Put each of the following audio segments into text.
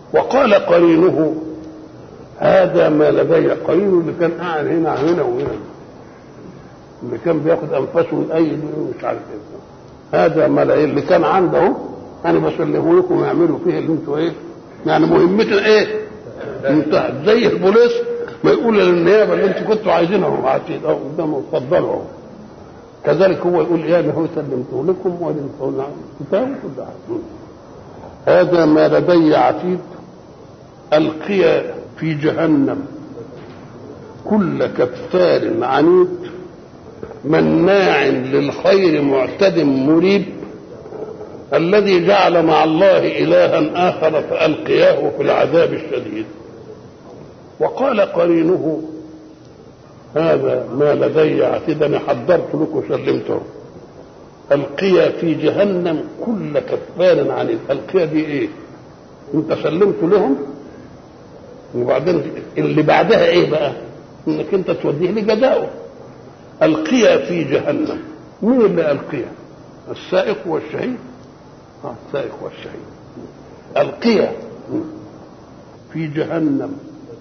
وقال قرينه هذا ما لدي قرينه اللي كان قاعد هنا هنا وهنا اللي كان بياخد انفاسه ويأيد مش عارف ايه هذا ما لدي اللي كان عنده انا بسلمه لكم يعملوا فيه اللي انتوا ايه يعني مهمتنا ايه انتهت زي البوليس ما يقول للنيابه اللي انتوا كنتوا عايزينها وعايزين اهو قدامه اتفضلوا اهو كذلك هو يقول يا هو سلمته لكم ولنتولى كتاب كل حاجه هذا ما لدي عتيد القي في جهنم كل كفار عنيد مناع للخير معتد مريب الذي جعل مع الله إلها آخر فألقياه في العذاب الشديد وقال قرينه هذا ما لدي عتيد أنا حضرت لكم سلمته القي في جهنم كل كفار عنيد القي دي ايه انت سلمت لهم وبعدين اللي بعدها ايه بقى انك انت توديه لجزائه القي في جهنم مين اللي القي السائق والشهيد آه السائق والشهيد القي في جهنم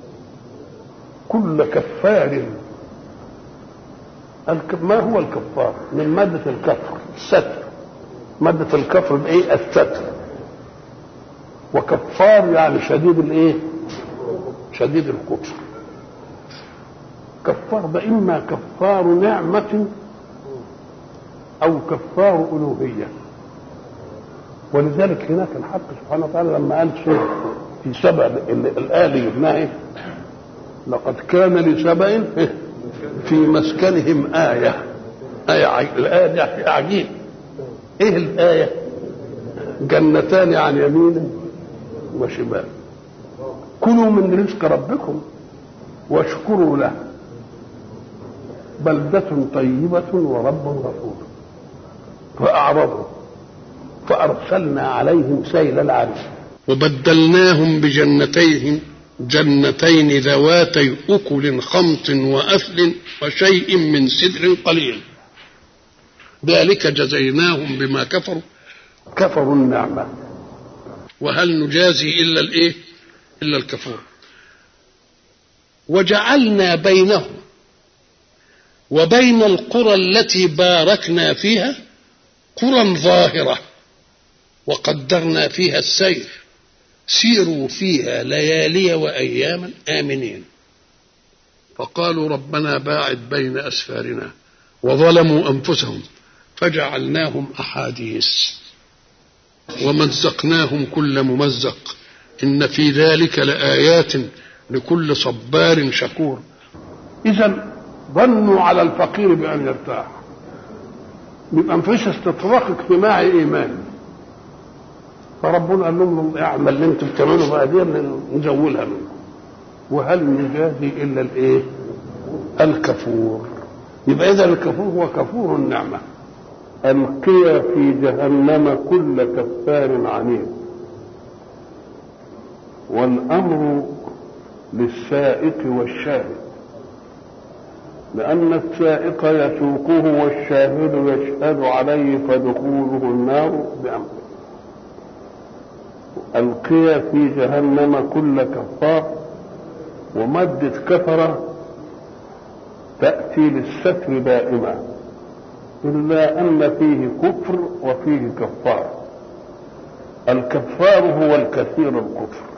كل كفار ما هو الكفار من مادة الكفر الستر مادة الكفر بايه الستر وكفار يعني شديد الايه شديد الكفر كفار ده اما كفار نعمة او كفار الوهية ولذلك هناك الحق سبحانه وتعالى لما قال شيء في سبأ الآية اللي جبناها ايه لقد كان لسبأ في مسكنهم آية آية عج... الآية دي عجيب إيه الآية؟ جنتان عن يمين وشمال كلوا من رزق ربكم واشكروا له بلدة طيبة ورب غفور فأعرضوا فأرسلنا عليهم سيل العرم وبدلناهم بجنتيهم جنتين ذواتي أكل خمط وأثل وشيء من سدر قليل ذلك جزيناهم بما كفروا كفروا النعمة وهل نجازي إلا الإيه إلا الكفور وجعلنا بينهم وبين القرى التي باركنا فيها قرى ظاهرة وقدرنا فيها السير سيروا فيها ليالي واياما امنين فقالوا ربنا باعد بين اسفارنا وظلموا انفسهم فجعلناهم احاديث ومزقناهم كل ممزق ان في ذلك لايات لكل صبار شكور اذا ظنوا على الفقير بان يرتاح يبقى مفيش استطراق اجتماعي ايماني فربنا قال لهم اعمل اللي انتم بتعملوا بقى دي نزولها منكم وهل نجازي الا الايه؟ الكفور يبقى اذا الكفور هو كفور النعمه القي في جهنم كل كفار عنيد والامر للسائق والشاهد لأن السائق يسوقه والشاهد يشهد عليه فدخوله النار بأمره ألقي في جهنم كل كفار ومادة كفرة تأتي للستر دائما إلا أن فيه كفر وفيه كفار الكفار هو الكثير الكفر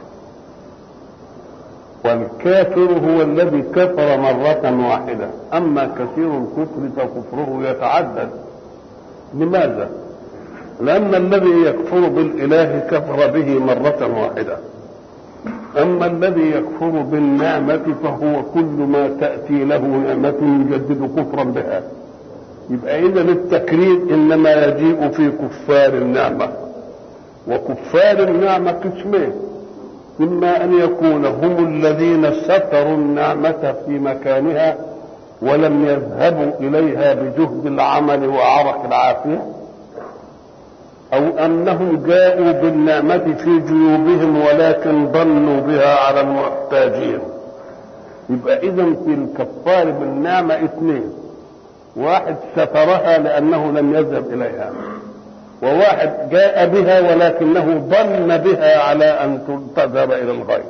والكافر هو الذي كفر مرة واحدة أما كثير الكفر فكفره يتعدد لماذا؟ لأن الذي يكفر بالإله كفر به مرة واحدة أما الذي يكفر بالنعمة فهو كل ما تأتي له نعمة يجدد كفرا بها يبقى إذا التكرير إنما يجيء في كفار النعمة وكفار النعمة قسمين إما أن يكون هم الذين ستروا النعمة في مكانها ولم يذهبوا إليها بجهد العمل وعرق العافية أو أنهم جاءوا بالنعمة في جيوبهم ولكن ضنوا بها على المحتاجين يبقى إذا في الكفار بالنعمة اثنين واحد سترها لأنه لم يذهب إليها وواحد جاء بها ولكنه ظن بها على ان تذهب الى الغيب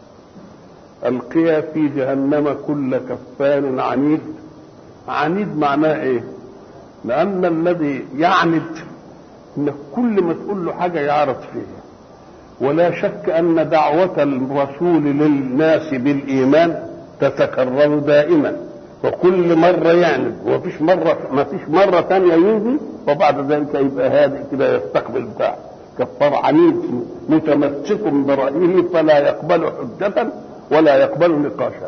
القيا في جهنم كل كفار عنيد عنيد معناه ايه لان الذي يعند ان كل ما تقول له حاجه يعرض فيها ولا شك ان دعوه الرسول للناس بالايمان تتكرر دائما وكل مرة يعند ومفيش مرة ما فيش مرة ثانية ينزل وبعد ذلك يبقى هادئ كده يستقبل بتاع كفار عنيد متمسك برأيه فلا يقبل حجة ولا يقبل نقاشا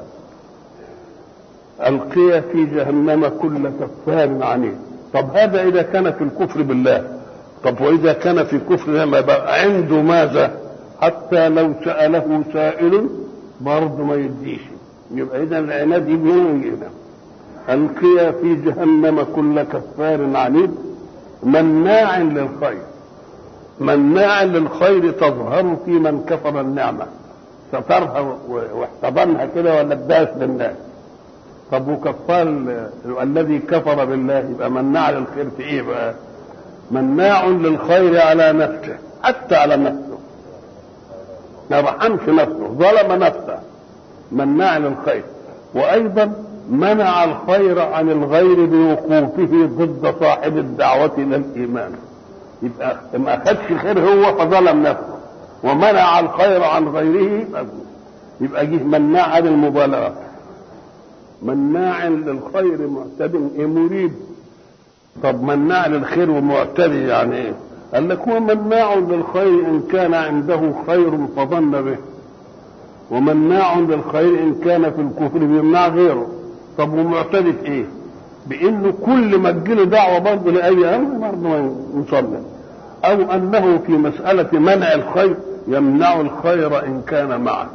ألقي في جهنم كل كفار عنيد طب هذا إذا كان في الكفر بالله طب وإذا كان في كفر ما بقى عنده ماذا حتى لو سأله سائل برضه ما يديش يبقى إذا العناد يجي هنا ألقي في جهنم كل كفار عنيد مناع للخير مناع للخير تظهر في من كفر النعمة سترها واحتضنها كده ولا اداش للناس طب وكفار الذي كفر بالله يبقى مناع للخير في ايه بقى مناع للخير على نفسه حتى على نفسه ما رحمش نفسه ظلم نفسه مناع للخير وايضا منع الخير عن الغير بوقوفه ضد صاحب الدعوة إلى الإيمان يبقى ما أخذش الخير هو فظلم نفسه ومنع الخير عن غيره يبقى جه مناع عن المبالغة مناع للخير معتد مريب طب مناع للخير ومعتدي يعني ايه؟ قال لك هو مناع للخير ان كان عنده خير فظن به ومناع للخير ان كان في الكفر بيمنع غيره طب ومعتدي في ايه؟ بانه كل ما تجيله دعوه برضه لاي امر برضه ما يصلي او انه في مساله منع الخير يمنع الخير ان كان معه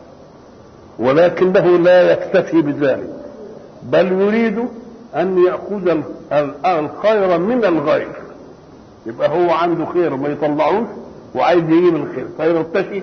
ولكنه لا يكتفي بذلك بل يريد ان ياخذ الخير من الغير يبقى هو عنده خير ما يطلعوش وعايز يجيب الخير فيرتشي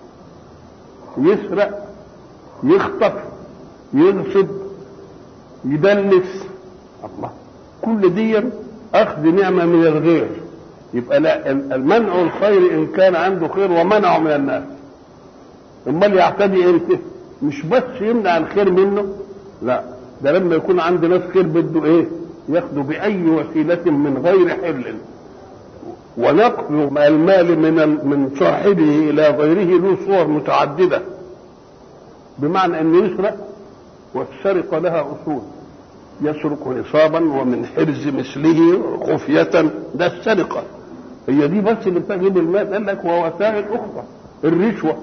يسرق يخطف يغصب يدلس الله كل دي اخذ نعمه من الغير يبقى لا المنع الخير ان كان عنده خير ومنعه من الناس امال يعتدي امتى مش بس يمنع الخير منه لا ده لما يكون عند ناس خير بده ايه ياخده باي وسيله من غير حل ونقل المال من من صاحبه الى غيره له صور متعدده بمعنى انه يسرق والسرقه لها اصول يسرق نصابا ومن حرز مثله خفية ده السرقة هي دي بس اللي بتجيب المال قال لك ووسائل أخرى الرشوة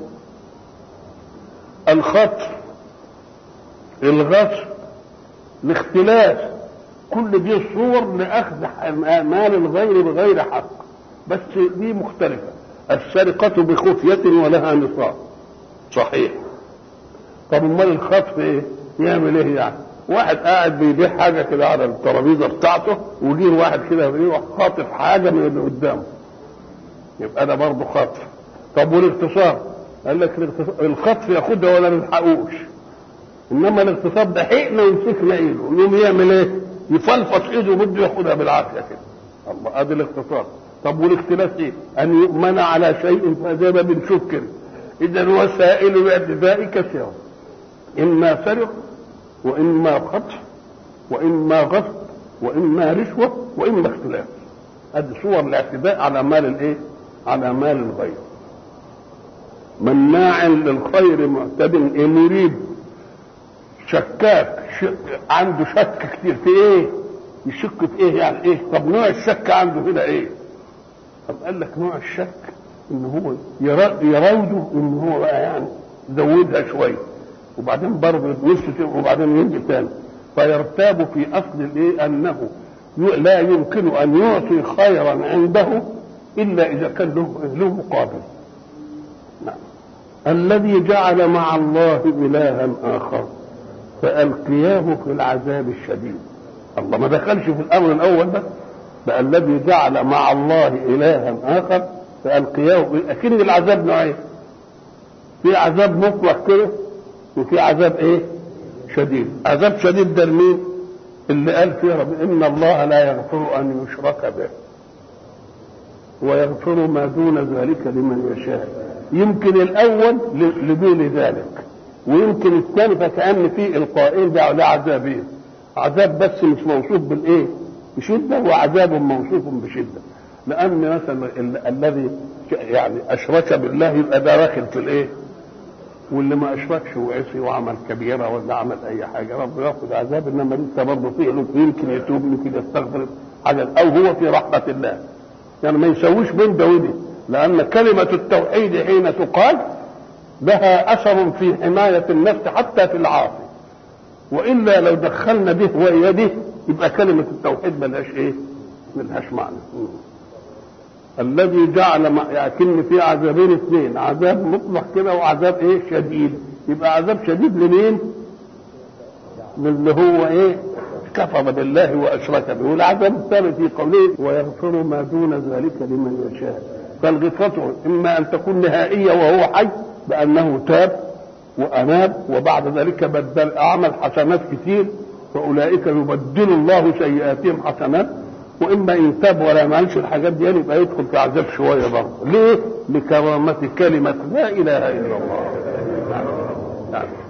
الخطر الغصب الاختلاس كل دي صور لأخذ مال الغير بغير حق بس دي مختلفة السرقة بخفية ولها نصاب صحيح طب امال الخطف ايه يعمل ايه يعني واحد قاعد بيبيع حاجه كده على الترابيزه بتاعته وجيه واحد كده يروح خاطف حاجه من اللي قدامه يبقى ده برضه خطف طب والاغتصاب قال لك الخطف ياخدها ولا نلحقوش انما الاغتصاب ده حقنا ويمسكنا ايده يقوم يعمل ايه؟ يفلفص ايده وبده ياخدها بالعافيه كده الله ادي الاغتصاب طب والاختلاس ايه؟ ان يؤمن على شيء فزي ما بنشوف كده اذا وسائل الاعتداء كثيره اما سرقه واما خطف واما غصب واما رشوه واما اختلاف هذه صور الاعتداء على مال الايه على مال الغير مناع للخير معتد مريب شكاك شك عنده شك كتير في ايه يشك في ايه يعني ايه طب نوع الشك عنده هنا ايه طب قال لك نوع الشك ان هو يراوده ان هو بقى يعني زودها شويه وبعدين برضه نفسه وبعدين ينزل تاني فيرتاب في اصل الايه انه لا يمكن ان يعطي خيرا عنده الا اذا كان له له مقابل نعم الذي جعل مع الله الها اخر فالقياه في العذاب الشديد الله ما دخلش في الامر الاول ده بقى الذي جعل مع الله الها اخر فالقياه اكن العذاب نوعين في عذاب مطلق كده وفي عذاب ايه شديد عذاب شديد ده لمين اللي قال فيه رب ان الله لا يغفر ان يشرك به ويغفر ما دون ذلك لمن يشاء يمكن الاول لدون ذلك ويمكن الثاني فكأن في القائل ده ده عذابين عذاب بس مش موصوف بالايه بشده وعذاب موصوف بشده لان مثلا ال- الذي يعني اشرك بالله يبقى ده داخل في الايه واللي ما اشركش وعصي وعمل كبيره ولا عمل اي حاجه ربنا ياخذ عذاب انما لسه برضه فيه له يمكن يتوب يمكن يستغفر على او هو في رحمه الله يعني ما يسويش بين ده ودي لان كلمه التوحيد حين تقال لها اثر في حمايه النفس حتى في العاصي والا لو دخلنا به ويده يبقى كلمه التوحيد ملهاش ايه؟ ملهاش معنى الذي جعل يكن في عذابين اثنين عذاب مطلق كده وعذاب ايه شديد يبقى عذاب شديد لمين للي هو ايه كفر بالله واشرك به والعذاب الثاني في قوله ويغفر ما دون ذلك لمن يشاء فالغفرة اما ان تكون نهائيه وهو حي بانه تاب واناب وبعد ذلك بدل اعمل حسنات كتير فاولئك يبدل الله سيئاتهم حسنات واما ان تاب ولا يعملش الحاجات دي يبقى يدخل في عذاب شويه برضه ليه؟ لكرامه كلمه لا اله الا الله نعم. نعم.